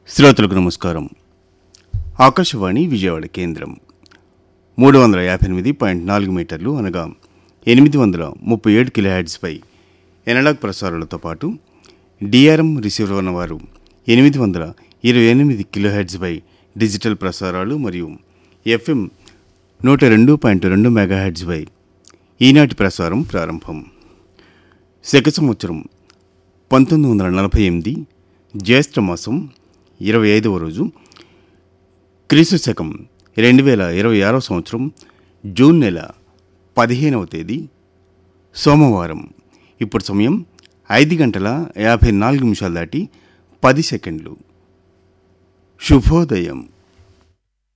శ్రోతలకు నమస్కారం ఆకాశవాణి విజయవాడ కేంద్రం మూడు వందల యాభై ఎనిమిది పాయింట్ నాలుగు మీటర్లు అనగా ఎనిమిది వందల ముప్పై ఏడు కిలోహెడ్స్పై ఎనలాగ్ ప్రసారాలతో పాటు డిఆర్ఎం రిసీవర్ ఉన్నవారు ఎనిమిది వందల ఇరవై ఎనిమిది కిలోహెడ్స్పై డిజిటల్ ప్రసారాలు మరియు ఎఫ్ఎం నూట రెండు పాయింట్ రెండు మెగాహెడ్స్పై ఈనాటి ప్రసారం ప్రారంభం శక సంవత్సరం పంతొమ్మిది వందల నలభై ఎనిమిది జ్యేష్ఠ మాసం ఇరవై ఐదవ రోజు క్రీస్తు శకం రెండు వేల ఇరవై ఆరో సంవత్సరం జూన్ నెల పదిహేనవ తేదీ సోమవారం ఇప్పుడు సమయం ఐదు గంటల యాభై నాలుగు నిమిషాలు దాటి పది సెకండ్లు శుభోదయం